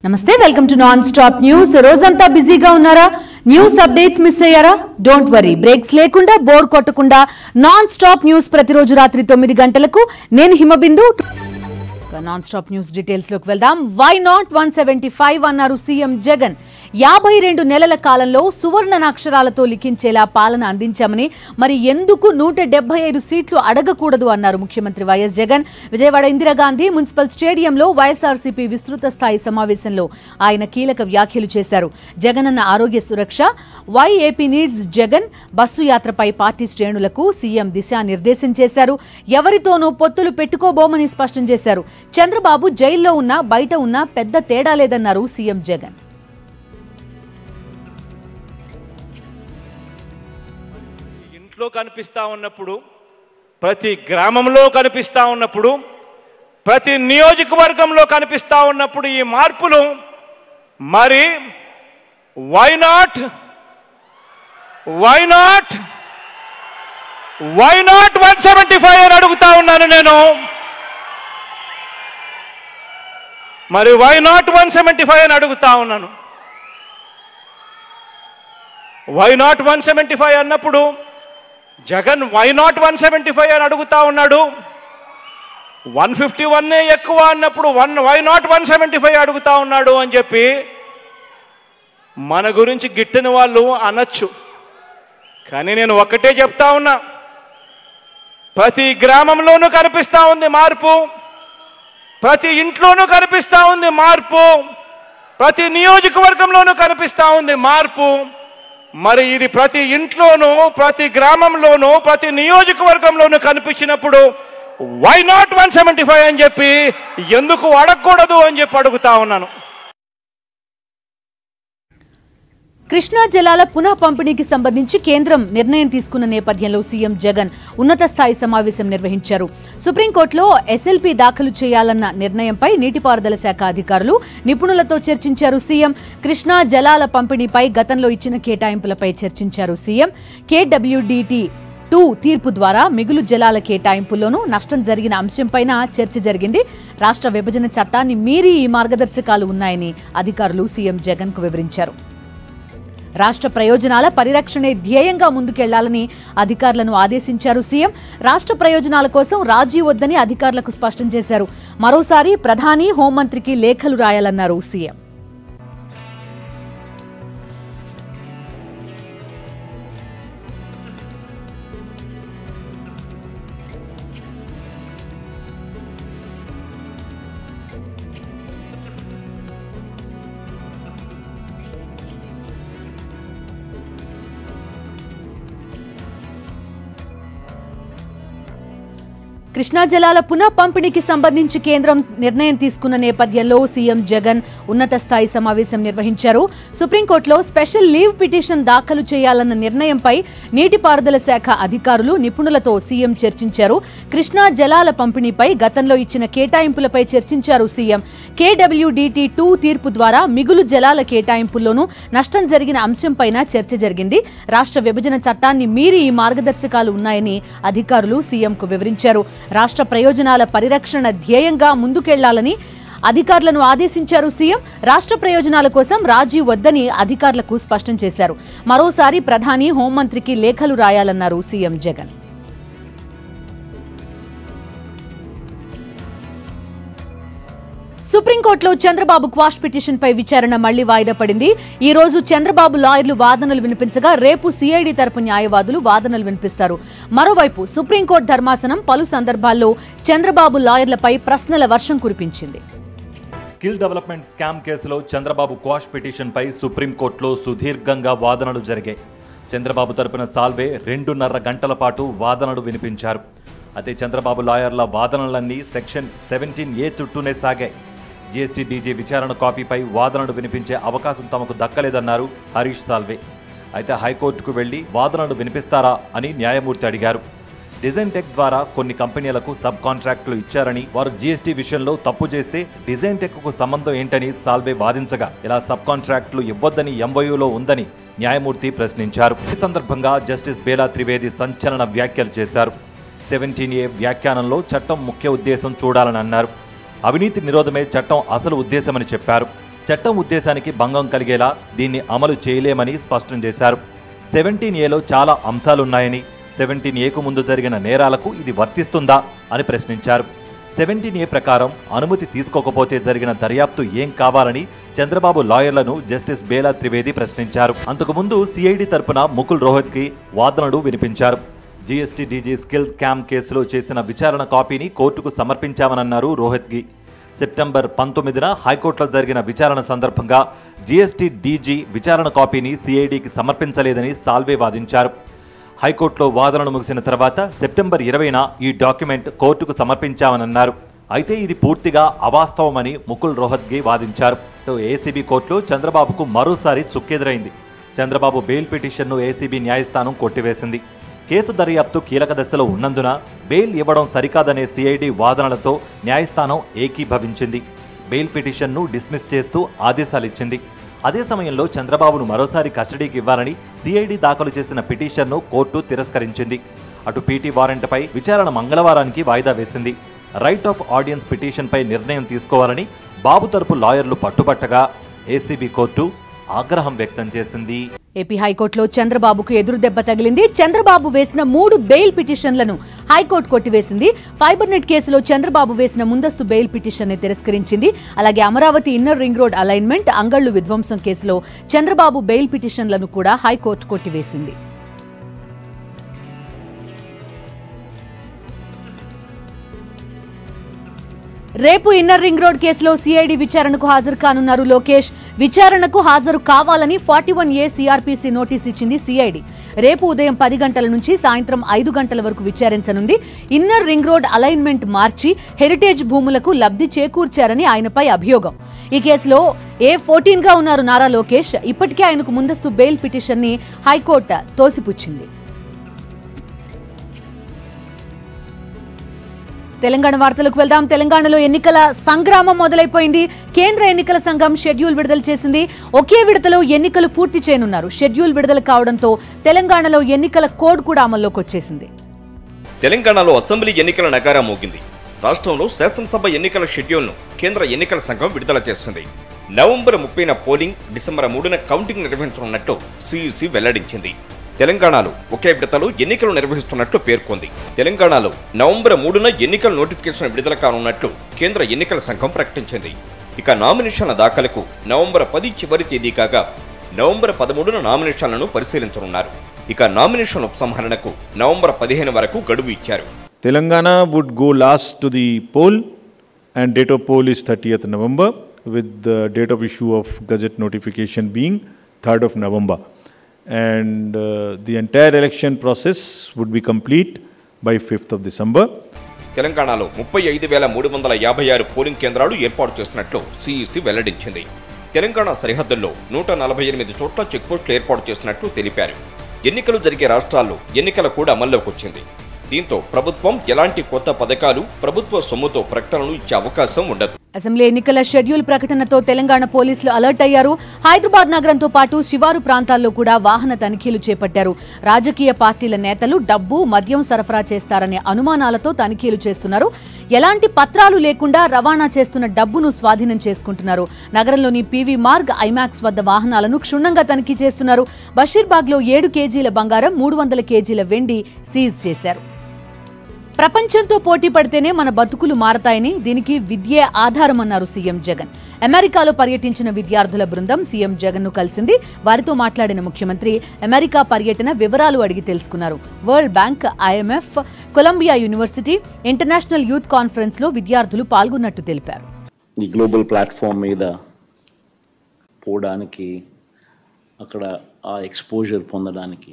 నమస్తే welcome to non stop news రోజంతా బిజీగా ఉన్నారా న్యూస్ అప్డేట్స్ మిస్ అయ్యారా డోంట్ వరీ బ్రేక్స్ లేకుండా బోర్ కొట్టకుండా నాన్ స్టాప్ న్యూస్ ప్రతిరోజు రాత్రి తొమ్మిది గంటలకు నేను హిమబిందు ఇక నాన్ స్టాప్ న్యూస్ డీటెయిల్స్ లోకి వెళ్దాం why not one seventy five అన్నారు సీఎం జగన్ యాభై రెండు నెలల కాలంలో సువర్ణ అక్షరాలతో లిఖించేలా పాలన అందించామని మరి ఎందుకు నూట డెబ్బై ఐదు సీట్లు అడగకూడదు అన్నారు ముఖ్యమంత్రి వైఎస్ జగన్ విజయవాడ ఇందిరాగాంధీ మున్సిపల్ స్టేడియంలో వైఎస్ఆర్సీపీ విస్తృత స్థాయి సమావేశంలో ఆయన కీలక వ్యాఖ్యలు చేశారు Jagananna Arogya Suraksha why AP needs Jagan bus యాత్రపై పార్టీ శ్రేణులకు సీఎం దిశానిర్దేశం చేశారు ఎవరితోనూ పొత్తులు పెట్టుకోబోమని స్పష్టం చేశారు చంద్రబాబు జైల్లో ఉన్నా బయట ఉన్నా పెద్ద తేడా లేదన్నారు సీఎం జగన్ ఇంట్లో కనిపిస్తా ఉన్నప్పుడు ప్రతి గ్రామంలో కనిపిస్తా ఉన్నప్పుడు ప్రతి నియోజకవర్గంలో కనిపిస్తా ఉన్నప్పుడు ఈ మార్పులు మరి why not why not why not one seventy five అని అడుగుతా ఉన్నాను నేను మరి why not one seventy five అని అడుగుతా ఉన్నాను why not one seventy five అన్నప్పుడు Jagan why not one seventy five అని అడుగుతా ఉన్నాడు వన్ ఫిఫ్టీ వన్నే ఎక్కువ అన్నప్పుడు one why not one seventy five అడుగుతా ఉన్నాడు అని చెప్పి మన గురించి గిట్టని వాళ్ళు అనొచ్చు కానీ నేను ఒక్కటే చెప్తా ఉన్నా ప్రతి గ్రామంలోనూ కనిపిస్తా ఉంది మార్పు ప్రతి ఇంట్లోనూ కనిపిస్తా ఉంది మార్పు ప్రతి నియోజకవర్గంలోనూ కనిపిస్తా ఉంది మార్పు మరి ఇది ప్రతి ఇంట్లోనూ ప్రతి గ్రామంలోనూ ప్రతి నియోజకవర్గంలోనూ కనిపించినప్పుడు why not one seventy five అని చెప్పి ఎందుకు అడగకూడదు అని చెప్పి అడుగుతా ఉన్నాను కృష్ణా జలాల పునః పంపిణీకి సంబంధించి కేంద్రం నిర్ణయం తీసుకున్న నేపథ్యంలో సీఎం జగన్ ఉన్నత స్థాయి సమావేశం నిర్వహించారు సుప్రీంకోర్టులో ఎస్ఎల్పీ దాఖలు చేయాలన్న నిర్ణయంపై నీటిపారుదల శాఖ అధికారులు నిపుణులతో చర్చించారు సీఎం కృష్ణా జలాల పంపిణీపై గతంలో ఇచ్చిన కేటాయింపులపై చర్చించారు సీఎం కేడబ్ల్యూడిటి టూ తీర్పు ద్వారా మిగులు జలాల కేటాయింపుల్లోనూ నష్టం జరిగిన అంశంపైన చర్చ జరిగింది రాష్ట్ర విభజన చట్టాన్ని మీరి ఈ మార్గదర్శకాలు ఉన్నాయని అధికారులు సీఎం జగన్ కు వివరించారు రాష్ట్ర ప్రయోజనాల పరిరక్షణే ధ్యేయంగా ముందుకెళ్లాలని అధికారులను ఆదేశించారు సీఎం రాష్ట్ర ప్రయోజనాల కోసం రాజీ వద్దని అధికారులకు స్పష్టం చేశారు మరోసారి ప్రధాని హోంమంత్రికి లేఖలు రాయాలన్నారు సీఎం కృష్ణా జలాల పునః పంపిణీకి సంబంధించి కేంద్రం నిర్ణయం తీసుకున్న నేపథ్యంలో సీఎం జగన్ ఉన్నత స్థాయి సమావేశం నిర్వహించారు సుప్రీంకోర్టులో స్పెషల్ లీవ్ పిటిషన్ దాఖలు చేయాలన్న నిర్ణయంపై నీటిపారుదల శాఖ అధికారులు నిపుణులతో సీఎం చర్చించారు కృష్ణా జలాల పంపిణీపై గతంలో ఇచ్చిన కేటాయింపులపై చర్చించారు సీఎం కేడబ్ల్యూడిటి టూ తీర్పు ద్వారా మిగులు జలాల కేటాయింపుల్లోనూ నష్టం జరిగిన అంశంపైన చర్చ జరిగింది రాష్ట్ర విభజన చట్టాన్ని మీరి ఈ మార్గదర్శకాలు ఉన్నాయని అధికారులు సీఎంకు వివరించారు రాష్ట్ర ప్రయోజనాల పరిరక్షణ ధ్యేయంగా ముందుకెళ్లాలని అధికారులను ఆదేశించారు సీఎం రాష్ట్ర ప్రయోజనాల కోసం రాజీ వద్దని అధికారులకు స్పష్టం చేశారు మరోసారి ప్రధాని హోంమంత్రికి లేఖలు రాయాలన్నారు సీఎం జగన్ సుప్రీంకోర్టులో చంద్రబాబు క్వాష్ పిటిషన్ పై విచారణ మళ్లీ వాయిదా పడింది ఈ రోజు చంద్రబాబు లాయర్లు వాదనలు వినిపించగా రేపు సిఐడి తరపు న్యాయవాదులు వాదనలు వినిపిస్తారు మరోవైపు సుప్రీంకోర్టు ధర్మాసనం పలు సందర్భాల్లో చంద్రబాబు లాయర్లపై ప్రశ్నల వర్షం కురిపించింది స్కిల్ డెవలప్మెంట్ స్కామ్ కేసులో చంద్రబాబు క్వాష్ పిటిషన్పై సుప్రీంకోర్టులో సుదీర్ఘంగా వాదనలు జరిగాయి చంద్రబాబు తరపున సాల్వే రెండున్నర గంటల పాటు వాదనలు వినిపించారు అయితే చంద్రబాబు లాయర్ల వాదనలన్నీ సెక్షన్ సెవెంటీన్ ఏ చుట్టూనే సాగాయి జీఎస్టీ డీజీ విచారణ కాపీపై వాదనలు వినిపించే అవకాశం తమకు దక్కలేదన్నారు హరీష్ సాల్వే అయితే హైకోర్టుకు వెళ్లి వాదనలు వినిపిస్తారా అని న్యాయమూర్తి అడిగారు డిజైన్ టెక్ ద్వారా కొన్ని కంపెనీలకు సబ్ కాంట్రాక్టులు ఇచ్చారని వారు జీఎస్టీ విషయంలో తప్పు చేస్తే డిజైన్ టెక్ కు సంబంధం ఏంటని సాల్వే వాదించగా ఇలా సబ్ కాంట్రాక్టులు ఇవ్వొద్దని ఎంవయూలో ఉందని న్యాయమూర్తి ప్రశ్నించారు ఈ సందర్భంగా జస్టిస్ బేలా త్రివేది సంచలన వ్యాఖ్యలు చేశారు సెవెంటీన్ ఏ వ్యాఖ్యానంలో చట్టం ముఖ్య ఉద్దేశం చూడాలని అన్నారు అవినీతి నిరోధమే చట్టం అసలు ఉద్దేశమని చెప్పారు చట్టం ఉద్దేశానికి భంగం కలిగేలా దీన్ని అమలు చేయలేమని స్పష్టం చేశారు సెవెంటీన్ ఏలో చాలా అంశాలున్నాయని సెవెంటీన్ ఏకు ముందు జరిగిన నేరాలకు ఇది వర్తిస్తుందా అని ప్రశ్నించారు సెవెంటీన్ ఏ ప్రకారం అనుమతి తీసుకోకపోతే జరిగిన దర్యాప్తు ఏం కావాలని చంద్రబాబు లాయర్లను జస్టిస్ బేలా త్రివేది ప్రశ్నించారు అంతకుముందు సిఐడి తరపున ముకుల్ రోహత్కి వాదనలు వినిపించారు జీఎస్టీ డీజీ స్కిల్ స్కామ్ కేసులో చేసిన విచారణ కాపీని కోర్టుకు సమర్పించామన్నారు రోహత్గి సెప్టెంబర్ పంతొమ్మిదిన హైకోర్టులో జరిగిన విచారణ సందర్భంగా జీఎస్టీ డీజీ విచారణ కాపీని సిఐడికి సమర్పించలేదని సాల్వే వాదించారు హైకోర్టులో వాదనలు ముగిసిన తర్వాత సెప్టెంబర్ ఇరవైన ఈ డాక్యుమెంట్ కోర్టుకు సమర్పించామన్నారు అయితే ఇది పూర్తిగా అవాస్తవమని ముకుల్ రోహత్గి వాదించారు ఏసీబీ కోర్టులో చంద్రబాబుకు మరోసారి చుక్కెదురైంది చంద్రబాబు బెయిల్ పిటిషన్ను ఏసీబీ న్యాయస్థానం కొట్టివేసింది కేసు దర్యాప్తు కీలక దశలో ఉన్నందున బెయిల్ ఇవ్వడం సరికాదనే సిఐడి వాదనలతో న్యాయస్థానం ఏకీభవించింది బెయిల్ పిటిషన్ను డిస్మిస్ చేస్తూ ఆదేశాలిచ్చింది అదే సమయంలో చంద్రబాబును మరోసారి కస్టడీకి ఇవ్వాలని సిఐడి దాఖలు చేసిన పిటిషన్ను కోర్టు తిరస్కరించింది అటు పీటీ వారెంట్పై విచారణ మంగళవారానికి వాయిదా వేసింది రైట్ ఆఫ్ ఆడియన్స్ పిటిషన్పై నిర్ణయం తీసుకోవాలని బాబు తరపు లాయర్లు పట్టుబట్టగా ఏసీబీ కోర్టు ఆగ్రహం వ్యక్తం చేసింది ఏపీ హైకోర్టులో చంద్రబాబుకు ఎదురు దెబ్బ తగిలింది చంద్రబాబు వేసిన మూడు బెయిల్ పిటిషన్లను హైకోర్టు కొట్టివేసింది ఫైబర్ నెట్ కేసులో చంద్రబాబు వేసిన ముందస్తు బెయిల్ పిటిషన్ ని తిరస్కరించింది అలాగే Amaravati inner ring road alignment Angallu విధ్వంసం కేసులో చంద్రబాబు బెయిల్ పిటిషన్లను కూడా హైకోర్టు కొట్టివేసింది రేపు ఇన్నర్ రింగ్ రోడ్ కేసులో సిఐడి విచారణకు హాజరు కానున్నారు లోకేష్ విచారణకు హాజరు కావాలని forty one A CRPC notice ఇచ్చింది సిఐడి రేపు ఉదయం పది గంటల నుంచి సాయంత్రం ఐదు గంటల వరకు విచారించనుంది ఇన్నర్ రింగ్ రోడ్ అలైన్మెంట్ మార్చి హెరిటేజ్ భూములకు లబ్ధి చేకూర్చారని ఆయనపై అభియోగం ఈ కేసులో ఏ ఫోర్టీన్ గా ఉన్నారు నారా లోకేష్ ఇప్పటికే ఆయనకు ముందస్తు బెయిల్ పిటిషన్ ని హైకోర్టు తోసిపుచ్చింది తెలంగాణ వార్తలకు వెళ్దాం తెలంగాణలో ఎన్నికల సంగ్రామం మొదలైపోయింది కేంద్ర ఎన్నికల సంఘం షెడ్యూల్ విడుదల చేసింది ఒకే విడతలో ఎన్నికలు పూర్తి చేయనున్నారు షెడ్యూల్ విడుదల కావడంతో తెలంగాణలో ఎన్నికల కోడ్ కూడా అమల్లోకి వచ్చేసింది తెలంగాణలో అసెంబ్లీ ఎన్నికల నగారా మోగింది రాష్ట్రంలో శాసనసభ ఎన్నికల షెడ్యూల్ను కేంద్ర ఎన్నికల సంఘం విడుదల చేస్తుంది నవంబర్ ముప్పైన పోలింగ్ డిసెంబర్ మూడున కౌంటింగ్ నిర్వహించనున్నట్టు సిఈసి వెల్లడించింది తెలంగాణలో ఒకే విడతలో ఎన్నికలు నిర్వహిస్తున్నట్లు పేర్కొంది తెలంగాణలో నవంబర్ మూడున ఎన్నికల నోటిఫికేషన్ విడుదల కానున్నట్లు కేంద్ర ఎన్నికల సంఘం ప్రకటించింది ఇక నామినేషన్ల దాఖలకు నవంబర్ పది చివరి తేదీ కాగా నవంబర్ పదమూడున నామినేషన్లను పరిశీలించనున్నారు ఇక నామినేషన్ ఉపసంహరణకు నవంబర్ పదిహేను వరకు గడువు ఇచ్చారు Telangana would go last to the poll and date of poll is 30th November with the date of issue of gazette notification being 3rd of November. And uh, the entire election process would be complete by 5th of December. తెలంగాణలో ముప్పై ఐదు వేల మూడు వందల యాభై ఆరు polling కేంద్రాలు ఏర్పాటు చేస్తున్నట్లు సిఈసి వెల్లడించింది తెలంగాణ సరిహద్దుల్లో నూట నలభై ఎనిమిది చోట్ల చెక్పోస్టులు ఏర్పాటు చేసినట్లు తెలిపారు ఎన్నికలు జరిగే రాష్ట్రాల్లో ఎన్నికల కూడా అమల్లోకి వచ్చింది దీంతో ప్రభుత్వం ఎలాంటి కొత్త పథకాలు ప్రభుత్వ సొమ్ముతో ప్రకటనలు ఇచ్చే అవకాశం ఉండదు అసెంబ్లీ ఎన్నికల షెడ్యూల్ ప్రకటనతో తెలంగాణ పోలీసులు అలర్ట్ అయ్యారు హైదరాబాద్ నగరంతో పాటు శివారు ప్రాంతాల్లో కూడా వాహన తనిఖీలు చేపట్టారు రాజకీయ పార్టీల నేతలు డబ్బు మద్యం సరఫరా చేస్తారనే అనుమానాలతో తనిఖీలు చేస్తున్నారు ఎలాంటి పత్రాలు లేకుండా రవాణా చేస్తున్న డబ్బును స్వాధీనం చేసుకుంటున్నారు నగరంలోని పీవీ మార్గ్ ఐమాక్స్ వద్ద వాహనాలను క్షుణ్ణంగా తనిఖీ చేస్తున్నారు బషీర్బాగ్లో ఏడు కేజీల బంగారం మూడు వందల కేజీల వెండి సీజ్ చేశారు ప్రపంచంతో పోటీ పడితేనే మన బతుకులు మారతాయని దీనికి విద్యే ఆధారమన్నారు సీఎం జగన్ అమెరికాలో పర్యటించిన విద్యార్థుల బృందం సీఎం జగన్ ను కలిసింది వారితో మాట్లాడిన ముఖ్యమంత్రి అమెరికా పర్యటన వివరాలు అడిగి తెలుసుకున్నారు World Bank IMF Columbia University international youth conference లో విద్యార్థులు పాల్గొన్నట్టు తెలిపారు ఈ గ్లోబల్ ప్లాట్ఫామ్ మీద పోవడానికి అక్కడ ఆ ఎక్స్పోజర్ పొందడానికి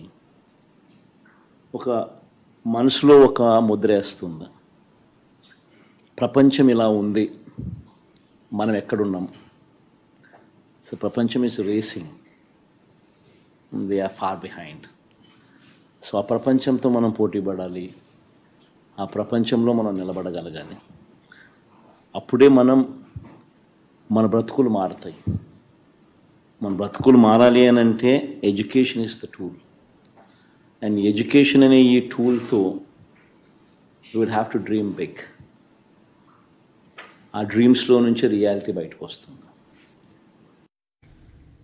ఒక మనసులో ఒక ముద్ర వేస్తుంది ప్రపంచం ఇలా ఉంది మనం ఎక్కడున్నాం సో ప్రపంచం is racing we are far behind so ఆ ప్రపంచంతో మనం పోటీ పడాలి ఆ ప్రపంచంలో మనం నిలబడగలగాలి అప్పుడే మనం మన బ్రతుకులు మారుతాయి మన బ్రతుకులు మారాలి అని అంటే education is the tool and education అనే ఈ టూల్తో you will have to dream big ఆ డ్రీమ్స్లో నుంచి రియాలిటీ బయటకు వస్తుంది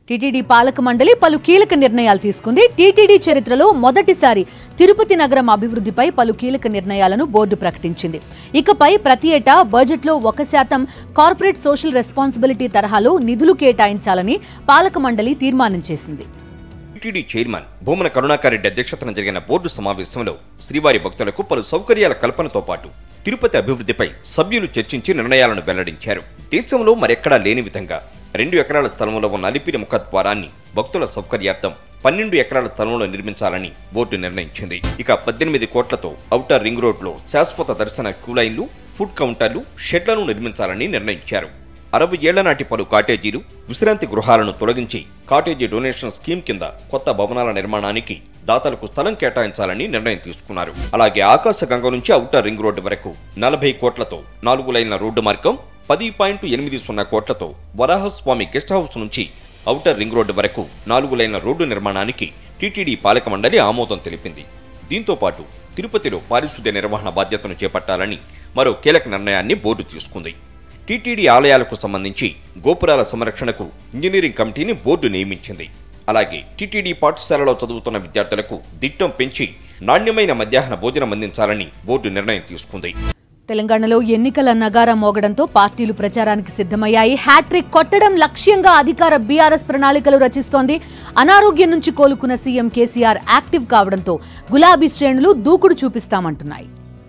టీటీడీ పాలక మండలి పలు కీలక నిర్ణయాలు తీసుకుంది టీటీడీ చరిత్రలో మొదటిసారి తిరుపతి నగరం అభివృద్ధిపై పలు కీలక నిర్ణయాలను బోర్డు ప్రకటించింది ఇకపై ప్రతి ఏటా బడ్జెట్లో ఒక శాతం కార్పొరేట్ సోషల్ రెస్పాన్సిబిలిటీ తరహాలో నిధులు కేటాయించాలని పాలక మండలి తీర్మానం చేసింది టీటీడీ చైర్మన్ భూమన కరుణాకరెడ్డి అధ్యక్షతన జరిగిన బోర్డు సమావేశంలో శ్రీవారి భక్తులకు పలు సౌకర్యాల కల్పనతో పాటు తిరుపతి అభివృద్ధిపై సభ్యులు చర్చించి నిర్ణయాలను వెల్లడించారు దేశంలో మరెక్కడా లేని విధంగా రెండు ఎకరాల స్థలంలో ఉన్న అలిపిరి ముఖద్వారాన్ని భక్తుల సౌకర్యార్థం పన్నెండు ఎకరాల స్థలంలో నిర్మించాలని బోర్డు నిర్ణయించింది ఇక పద్దెనిమిది కోట్లతో ఔటర్ రింగ్ రోడ్లో శాశ్వత దర్శన క్యూలైన్లు ఫుడ్ కౌంటర్లు షెడ్లను నిర్మించాలని నిర్ణయించారు అరవై ఏళ్ల నాటి పలు కాటేజీలు విశ్రాంతి గృహాలను తొలగించి కాటేజీ డొనేషన్ స్కీమ్ కింద కొత్త భవనాల నిర్మాణానికి దాతలకు స్థలం కేటాయించాలని నిర్ణయం తీసుకున్నారు అలాగే ఆకాశగంగ నుంచి ఔటర్ రింగ్ రోడ్డు వరకు నలభై కోట్లతో నాలుగు లైన్ల రోడ్డు మార్గం పది పాయింట్ ఎనిమిది సున్నా కోట్లతో వరాహస్వామి గెస్ట్ హౌస్ నుంచి ఔటర్ రింగ్ రోడ్డు వరకు నాలుగు లైన్ల రోడ్డు నిర్మాణానికి టీటీడీ పాలక మండలి ఆమోదం తెలిపింది దీంతో పాటు తిరుపతిలో పారిశుద్ధ్య నిర్వహణ బాధ్యతను చేపట్టాలని మరో కీలక నిర్ణయాన్ని బోర్డు తీసుకుంది టీటీడీ ఆలయాలకు సంబంధించి గోపురాల సంరక్షణకు ఇంజనీరింగ్ కమిటీని బోర్డు నియమించింది అలాగే టీటీడీ పాఠశాలలో చదువుతున్న విద్యార్థులకు దిట్టం పెంచి నాణ్యమైన మధ్యాహ్న భోజనం అందించాలని బోర్డు నిర్ణయం తీసుకుంది తెలంగాణలో ఎన్నికల నగారా మోగడంతో పార్టీలు ప్రచారానికి సిద్ధమయ్యాయి హ్యాట్రిక్ కొట్టడం లక్ష్యంగా అధికార బీఆర్ఎస్ ప్రణాళికలు రచిస్తోంది అనారోగ్యం నుంచి కోలుకున్న సీఎం కేసీఆర్ యాక్టివ్ కావడంతో గులాబీ శ్రేణులు దూకుడు చూపిస్తామంటున్నాయి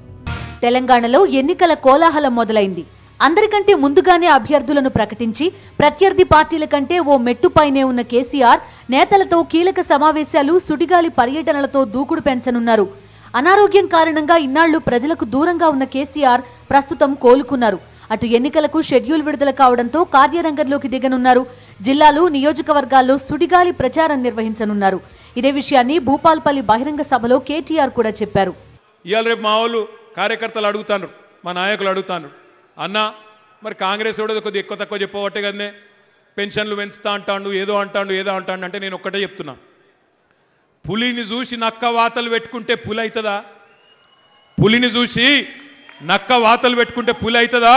తెలంగాణలో ఎన్నికల కోలాహలం మొదలైంది అందరికంటే ముందుగానే అభ్యర్థులను ప్రకటించి ప్రత్యర్థి పార్టీల కంటే ఓ మెట్టుపైనే ఉన్న కేసీఆర్ నేతలతో కీలక సమావేశాలు సుడిగాలి పర్యటనలతో దూకుడు పెంచనున్నారు అనారోగ్యం కారణంగా ఇన్నాళ్లు ప్రజలకు దూరంగా ఉన్న కేసీఆర్ ప్రస్తుతం కోలుకున్నారు అటు ఎన్నికలకు షెడ్యూల్ విడుదల కావడంతో కార్యరంగంలోకి దిగనున్నారు జిల్లాలు నియోజకవర్గాల్లో సుడిగాలి ప్రచారం నిర్వహించనున్నారు ఇదే విషయాన్ని భూపాల్పల్లి బహిరంగ సభలో కేటీఆర్ కూడా చెప్పారు ఇవాళ రేపు మా వాళ్ళు కార్యకర్తలు అడుగుతాను మా నాయకులు అడుగుతాను అన్న మరి కాంగ్రెస్ కూడా కొద్దిగా ఎక్కువ తక్కువ చెప్పవట్టే కదనే పెన్షన్లు పెంచుతా అంటాడు ఏదో అంటాడు ఏదో అంటాడు అంటే నేను ఒక్కటే చెప్తున్నా పులిని చూసి నక్క వాతలు పెట్టుకుంటే పులి అవుతుందా పులిని చూసి నక్క వాతలు పెట్టుకుంటే పులి అవుతుందా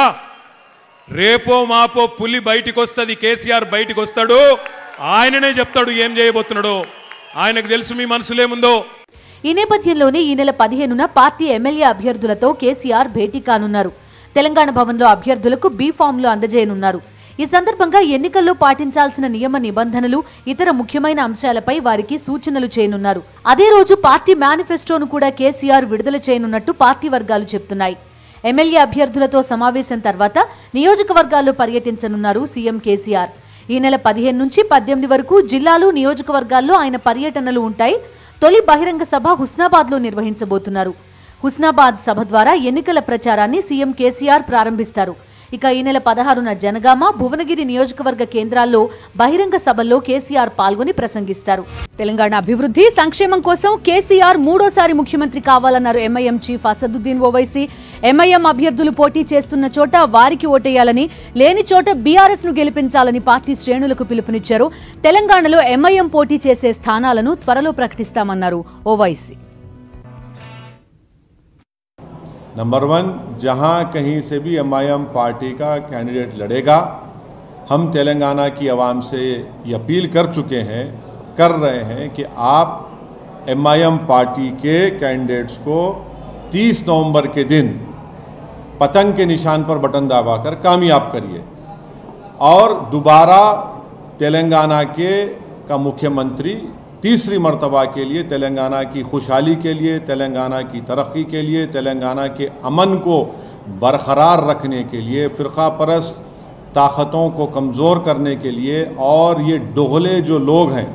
రేపో మాపో పులి బయటికి వస్తుంది కేసీఆర్ బయటికి వస్తాడు ఆయననే చెప్తాడు ఏం చేయబోతున్నాడో ఆయనకు తెలుసు మీ మనసులేముందో ఈ నేపథ్యంలోనే ఈ నెల పదిహేనున పార్టీ ఎమ్మెల్యే అభ్యర్థులతో కేసీఆర్ భేటీ కానున్నారు తెలంగాణ భవన్లో అభ్యర్థులకు బీ ఫామ్లు అందజేయనున్నారు ఈ సందర్భంగా ఎన్నికల్లో పాటించాల్సిన నియమ నిబంధనలు ఇతర ముఖ్యమైన అంశాలపై వారికి సూచనలు చేయనున్నారు అదే రోజు పార్టీ మేనిఫెస్టోను కూడా కేసీఆర్ విడుదల చేయనున్నట్టు పార్టీ వర్గాలు చెప్తున్నాయి ఎమ్మెల్యే అభ్యర్థులతో సమావేశం తర్వాత నియోజకవర్గాల్లో పర్యటించనున్నారు సీఎం కేసీఆర్ ఈ నెల పదిహేను నుంచి పద్దెనిమిది వరకు జిల్లాలు నియోజకవర్గాల్లో ఆయన పర్యటనలు ఉంటాయి తొలి బహిరంగ సభ హుస్నాబాద్లో నిర్వహించబోతున్నారు హుస్నాబాద్ సభ ద్వారా ఎన్నికల ప్రచారాన్ని సీఎం కేసీఆర్ ప్రారంభిస్తారు ఇక ఈ నెల పదహారున జనగామ భువనగిరి నియోజకవర్గ కేంద్రాల్లో బహిరంగ సభల్లో కేసీఆర్ పాల్గొని ప్రసంగిస్తారు తెలంగాణ అభివృద్ధి సంక్షేమం కోసం కేసీఆర్ మూడోసారి ముఖ్యమంత్రి కావాలన్నారు ఎంఐఎం చీఫ్ అసదుద్దీన్ ఓవైసీ ఎంఐఎం అభ్యర్థులు పోటీ చేస్తున్న చోట వారికి ఓటేయాలని లేని చోట బీఆర్ఎస్ ను గెలిపించాలని పార్టీ శ్రేణులకు పిలుపునిచ్చారు తెలంగాణలో ఎంఐఎం పోటీ చేసే స్థానాలను త్వరలో ప్రకటిస్తామన్నారు ఓవైసీ नंबर वन जहां कहीं से भी एम पार्टी का कैंडिडेट लड़ेगा हम तेलंगाना की आवाम से ये अपील कर चुके हैं कर रहे हैं कि आप एम पार्टी के कैंडिडेट्स को 30 नवंबर के दिन पतंग के निशान पर बटन दबाकर कामयाब करिए और दोबारा तेलंगाना के का मुख्यमंत्री तीसरी मर्तबा के लिए तेलंगाना की खुशहाली के लिए तेलंगाना की तरक्की के लिए तेलंगाना के अमन को बरकरार रखने के लिए फ़िरका परस्त ताकतों को कमज़ोर करने के लिए और ये डोगले जो लोग हैं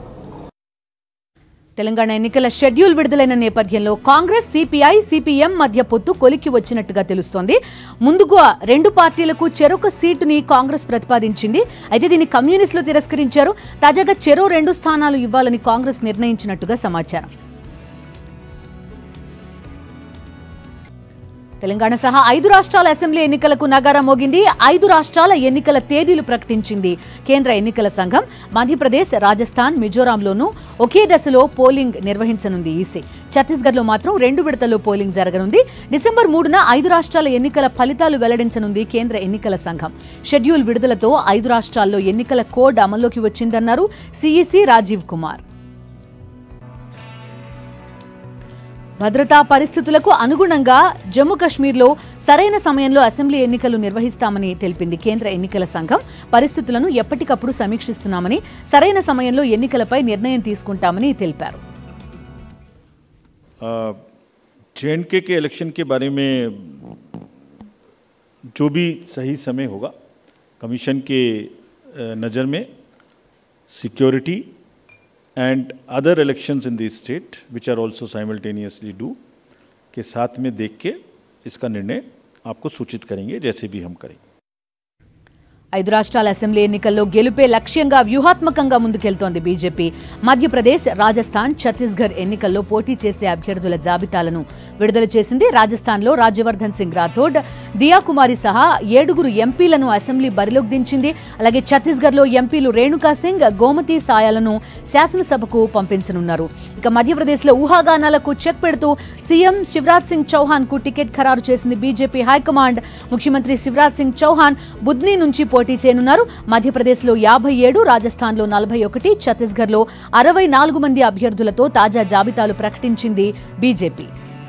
తెలంగాణ ఎన్నికల షెడ్యూల్ విడుదలైన నేపథ్యంలో కాంగ్రెస్ సిపిఐ సిపిఎం మధ్య పొత్తు కొలికి వచ్చినట్టుగా తెలుస్తోంది ముందుగా రెండు పార్టీలకు చెరొక సీటుని కాంగ్రెస్ ప్రతిపాదించింది అయితే దీన్ని కమ్యూనిస్టులు తిరస్కరించారు తాజాగా చెరో రెండు స్థానాలు ఇవ్వాలని కాంగ్రెస్ నిర్ణయించినట్టుగా సమాచారం తెలంగాణ సహా ఐదు రాష్ట్రాల అసెంబ్లీ ఎన్నికలకు నగారా మోగింది ఐదు రాష్ట్రాల ఎన్నికల తేదీలు ప్రకటించింది కేంద్ర ఎన్నికల సంఘం మధ్యప్రదేశ్ రాజస్థాన్ మిజోరాంలోనూ ఒకే దశలో పోలింగ్ నిర్వహించనుంది ఈసీ ఛత్తీస్గఢ్లో మాత్రం రెండు విడతల్లో పోలింగ్ జరగనుంది డిసెంబర్ మూడున ఐదు రాష్ట్రాల ఎన్నికల ఫలితాలు వెల్లడించనుంది కేంద్ర ఎన్నికల సంఘం షెడ్యూల్ విడుదలతో ఐదు రాష్ట్రాల్లో ఎన్నికల కోడ్ అమల్లోకి వచ్చిందన్నారు సీఈసీ రాజీవ్ కుమార్ భద్రతా పరిస్థితులకు అనుగుణంగా జమ్మూ కశ్మీర్లో సరైన సమయంలో అసెంబ్లీ ఎన్నికలు నిర్వహిస్తామని తెలిపింది కేంద్ర ఎన్నికల సంఘం పరిస్థితులను ఎప్పటికప్పుడు సమీక్షిస్తున్నామని సరైన సమయంలో ఎన్నికలపై నిర్ణయం తీసుకుంటామని తెలిపారు जे के के इलेक्शन के बारे में जो भी सही समय होगा कमीशन के नज़र में security and other elections in the state which are also simultaneously डू के साथ में देख के इसका निर्णय आपको सूचित करेंगे जैसे भी हम करेंगे ఐదు రాష్ట్రాల అసెంబ్లీ ఎన్నికల్లో గెలుపే లక్ష్యంగా వ్యూహాత్మకంగా ముందుకెళ్తోంది బీజేపీ మధ్యప్రదేశ్ రాజస్థాన్ ఛత్తీస్గఢ్ ఎన్నికల్లో పోటీ చేసే అభ్యర్థుల జాబితాలను విడుదల చేసింది రాజస్థాన్లో రాజ్యవర్ధన్ సింగ్ రాథోడ్ దియా కుమారి సహా ఏడుగురు ఎంపీలను అసెంబ్లీ బరిలోకి దించింది అలాగే ఛత్తీస్గఢ్లో ఎంపీలు రేణుకా సింగ్ గోమతి సాయాలను శాసనసభకు పంపించనున్నారు ఇక మధ్యప్రదేశ్లో ఊహాగానాలకు చెక్ పెడుతూ సీఎం శివరాజ్ సింగ్ చౌహాన్ కు టికెట్ ఖరారు చేసింది బీజేపీ హైకమాండ్ ముఖ్యమంత్రి శివరాజ్ సింగ్ చౌహాన్ బుద్ని నుంచి పోటీ చేయనున్నారు మధ్యప్రదేశ్లో యాభై ఏడు రాజస్థాన్లో నలభై ఒకటి ఛత్తీస్గఢ్లో అరవై నాలుగు మంది అభ్యర్థులతో తాజా జాబితాలు ప్రకటించింది బీజేపీ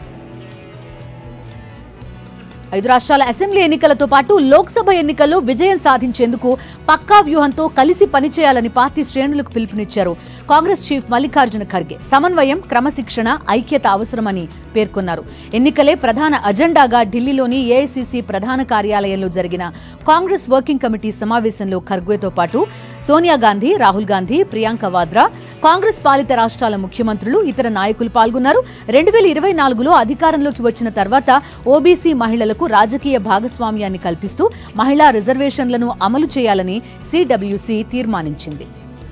ఐదు రాష్ట్రాల అసెంబ్లీ ఎన్నికలతో పాటు లోక్సభ ఎన్నికల్లో విజయం సాధించేందుకు పక్కా వ్యూహంతో కలిసి పనిచేయాలని పార్టీ శ్రేణులకు పిలుపునిచ్చారు కాంగ్రెస్ చీఫ్ మల్లికార్జున ఖర్గే సమన్వయం క్రమశిక్షణ ఐక్యత అవసరమని పేర్కొన్నారు ఎన్నికలే ప్రధాన అజెండాగా ఢిల్లీలోని ఏఐసీసీ ప్రధాన కార్యాలయంలో జరిగిన కాంగ్రెస్ వర్కింగ్ కమిటీ సమావేశంలో ఖర్గేతో పాటు సోనియా గాంధీ రాహుల్ గాంధీ ప్రియాంక వాద్రా కాంగ్రెస్ పాలిత రాష్ట్రాల ముఖ్యమంత్రులు ఇతర నాయకులు పాల్గొన్నారు రెండు వేల ఇరవై నాలుగులో అధికారంలోకి వచ్చిన తర్వాత ఓబీసీ మహిళలకు రాజకీయ భాగస్వామ్యాన్ని కల్పిస్తూ మహిళా రిజర్వేషన్లను అమలు చేయాలని సిడబ్ల్యూసీ తీర్మానించింది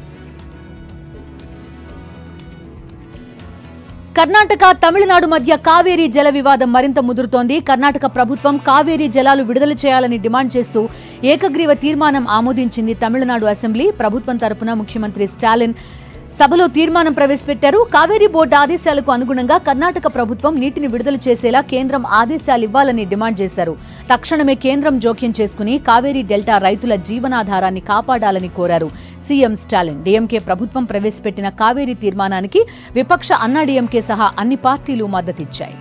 కర్ణాటక తమిళనాడు మధ్య కావేరీ జల వివాదం మరింత ముదురుతోంది కర్ణాటక ప్రభుత్వం కావేరీ జలాలు విడుదల చేయాలని డిమాండ్ చేస్తూ ఏకగ్రీవ తీర్మానం ఆమోదించింది తమిళనాడు అసెంబ్లీ ప్రభుత్వం తరపున ముఖ్యమంత్రి స్టాలిన్ సభలో తీర్మానం ప్రవేశపెట్టారు కావేరీ బోర్డు ఆదేశాలకు అనుగుణంగా కర్ణాటక ప్రభుత్వం నీటిని విడుదల చేసేలా కేంద్రం ఆదేశాలు ఇవ్వాలని డిమాండ్ చేశారు తక్షణమే కేంద్రం జోక్యం చేసుకుని కావేరీ డెల్టా రైతుల జీవనాధారాన్ని కాపాడాలని కోరారు సీఎం స్టాలిన్ డీఎంకే ప్రభుత్వం ప్రవేశపెట్టిన కావేరీ తీర్మానానికి విపక్ష అన్నాడీఎంకే సహా అన్ని పార్టీలు మద్దతిచ్చాయి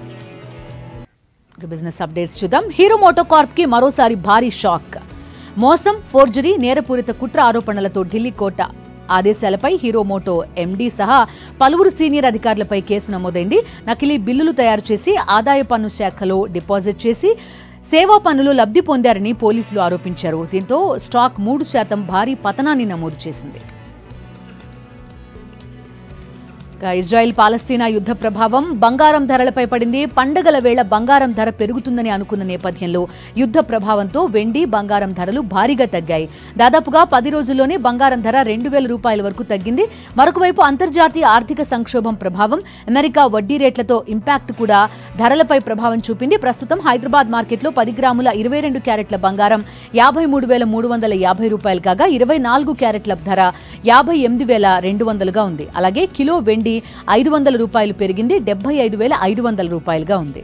ఇక బిజినెస్ అప్డేట్స్ చూద్దాం హీరో మోటోకార్ప్ కి మరోసారి భారీ షాక్ మోసం ఫోర్జరీ నేరపూరిత కుట్ర ఆరోపణలతో ఢిల్లీ కోట ఆదేశాలపై హీరో మోటో ఎండీ సహా పలువురు సీనియర్ అధికారులపై కేసు నమోదైంది నకిలీ బిల్లులు తయారు చేసి ఆదాయ పన్ను శాఖలో డిపాజిట్ చేసి సేవా పన్నులు లబ్ధి పొందారని పోలీసులు ఆరోపించారు దీంతో స్టాక్ మూడు శాతం భారీ పతనాన్ని నమోదు చేసింది ఇక ఇజ్రాయెల్ పాలస్తీనా యుద్ధ ప్రభావం బంగారం ధరలపై పడింది పండగల వేళ బంగారం ధర పెరుగుతుందని అనుకున్న నేపథ్యంలో యుద్ధ ప్రభావంతో వెండి బంగారం ధరలు భారీగా తగ్గాయి దాదాపుగా పది రోజుల్లోనే బంగారం ధర రెండు వేల రూపాయల వరకు తగ్గింది మరొకవైపు అంతర్జాతీయ ఆర్థిక సంక్షోభం ప్రభావం అమెరికా వడ్డీ రేట్లతో ఇంపాక్ట్ కూడా ధరలపై ప్రభావం చూపింది ప్రస్తుతం హైదరాబాద్ మార్కెట్లో పది గ్రాముల ఇరవై రెండు క్యారెట్ల బంగారం యాభై మూడు వేల మూడు వందల యాభై రూపాయలు కాగా ఇరవై నాలుగు క్యారెట్ల ధర యాభై ఎనిమిది వేల రెండు వందలుగా ఉంది అలాగే కిలో వెండి ఐదు వందల రూపాయలు పెరిగింది డెబ్బై ఐదు వేల ఐదు వందల రూపాయలుగా ఉంది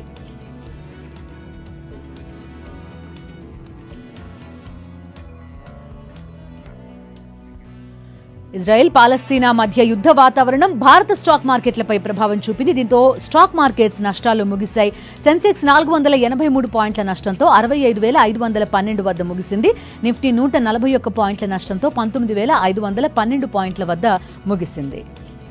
ఇజ్రాయెల్ పాలస్తీనా మధ్య యుద్ధ వాతావరణం భారత స్టాక్ మార్కెట్లపై ప్రభావం చూపింది దీంతో స్టాక్ మార్కెట్స్ నష్టాలు ముగిశాయి సెన్సెక్స్ నాలుగు వందల ఎనభై మూడు పాయింట్ల నష్టంతో అరవై ఐదు వేల ఐదు వందల పన్నెండు వద్ద ముగిసింది నిఫ్టీ నూట నలభై ఒక్క పాయింట్ల నష్టంతో పంతొమ్మిది వేల ఐదు వందల పన్నెండు పాయింట్ల వద్ద ముగిసింది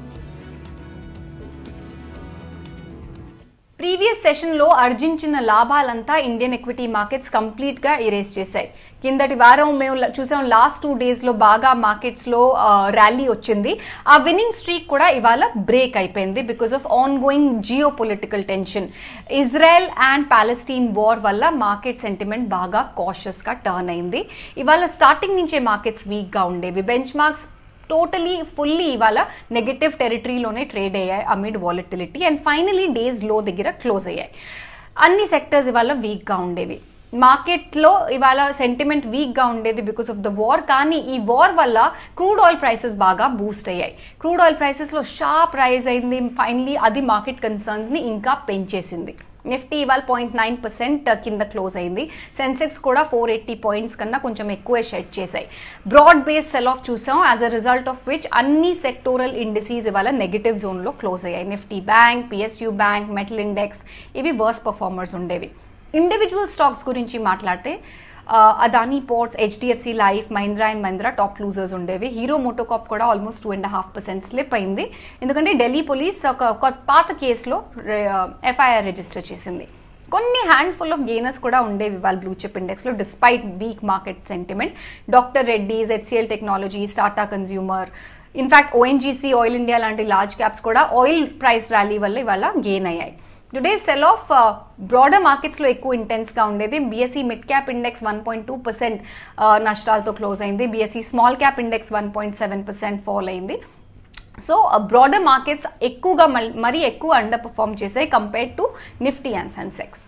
ప్రీవియస్ సెషన్లో ఆర్జించిన లాభాలంతా ఇండియన్ ఎక్విటీ మార్కెట్స్ కంప్లీట్గా ఇరేజ్ చేశాయి కిందటి వారం మేము ల- చూసాం లాస్ట్ టూ డేస్లో బాగా మార్కెట్స్లో ర్యాలీ వచ్చింది ఆ విన్నింగ్ స్ట్రీక్ కూడా ఇవాళ బ్రేక్ అయిపోయింది because of ongoing geopolitical tension Israel and Palestine war వల్ల మార్కెట్ సెంటిమెంట్ బాగా కాషియస్గా టర్న్ అయింది ఇవాళ స్టార్టింగ్ నుంచే మార్కెట్స్ వీక్గా ఉండేవి బెంచ్ మార్క్స్ టోటలీ ఫుల్లీ ఇవాళ నెగటివ్ టెరిటరీలోనే ట్రేడ్ అయ్యాయి amid volatility and finally day's లో దగ్గర క్లోజ్ అయ్యాయి అన్ని సెక్టర్స్ ఇవాళ వీక్గా ఉండేవి మార్కెట్లో ఇవాళ సెంటిమెంట్ వీక్గా ఉండేది బికాస్ ఆఫ్ ద వార్ కానీ ఈ వార్ వల్ల క్రూడ్ ఆయిల్ ప్రైసెస్ బాగా బూస్ట్ అయ్యాయి క్రూడ్ ఆయిల్ ప్రైసెస్లో షార్ప్ రైజ్ అయింది ఫైనలీ అది మార్కెట్ కన్సర్న్స్ని ఇంకా పెంచేసింది నిఫ్టీ ఇవాళ పాయింట్ నైన్ పర్సెంట్ కింద క్లోజ్ అయింది సెన్సెక్స్ కూడా ఫోర్ ఎయిటీ పాయింట్స్ కన్నా కొంచెం ఎక్కువే షెడ్ చేశాయి బ్రాడ్ బేస్ సెల్ ఆఫ్ చూసాం as a result of which అన్ని సెక్టోరల్ ఇండిసీస్ ఇవాళ నెగిటివ్ జోన్లో క్లోజ్ అయ్యాయి Nifty Bank PSU Bank metal index ఇవి వర్స్ పర్ఫార్మర్స్ ఉండేవి ఇండివిజువల్ స్టాక్స్ గురించి మాట్లాడితే ఆ, Adani Ports HDFC Life Mahindra and Mahindra top losers ఉండేవి హీరో మోటోకాప్ కూడా almost two and half percent slip అయింది ఎందుకంటే ఢిల్లీ పోలీస్ ఒక ఒక పాత కేసులో ఎఫ్ఐఆర్ రిజిస్టర్ చేసింది కొన్ని హ్యాండ్ఫుల్ ఆఫ్ గెయినర్స్ కూడా ఉండేవి వాళ్ళ బ్లూ చిప్ ఇండెక్స్లో despite weak market sentiment Dr Reddy's HCL Technologies Tata consumer in fact ONGC Oil India లాంటి లార్జ్ క్యాప్స్ కూడా ఆయిల్ ప్రైస్ ర్యాలీ వల్ల ఇవాళ గెయిన్ అయ్యాయి టుడే సెల్ ఆఫ్ బ్రాడర్ మార్కెట్స్లో ఎక్కువ ఇంటెన్స్గా ఉండేది BSE mid cap index one point two percent నష్టాలతో క్లోజ్ అయింది BSE small cap index one point seven percent fall అయింది సో బ్రాడర్ మార్కెట్స్ ఎక్కువగా మల్- మరీ ఎక్కువ అండర్ పర్ఫామ్ చేసాయి compared to Nifty and Sensex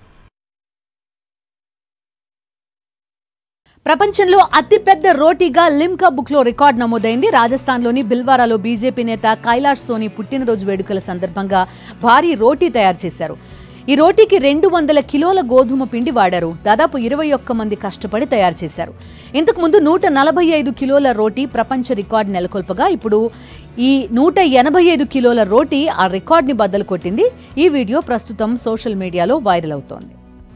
ప్రపంచంలో అతిపెద్ద రోటీగా లిమ్కా బుక్ లో రికార్డ్ నమోదైంది రాజస్థాన్లోని బిల్వారాలో బీజేపీ నేత కైలాష్ సోని పుట్టినరోజు వేడుకల సందర్భంగా భారీ రోటీ తయారు చేశారు ఈ రోటీకి రెండు వందల కిలోల గోధుమ పిండి వాడారు దాదాపు ఇరవై ఒక్క మంది కష్టపడి తయారు చేశారు ఇంతకు ముందు నూట నలభై ఐదు కిలోల రోటీ ప్రపంచ రికార్డు నెలకొల్పగా ఇప్పుడు ఈ నూట ఎనభై ఐదు కిలోల రోటీ ఆ రికార్డుని బద్దలు కొట్టింది ఈ వీడియో ప్రస్తుతం సోషల్ మీడియాలో వైరల్ అవుతోంది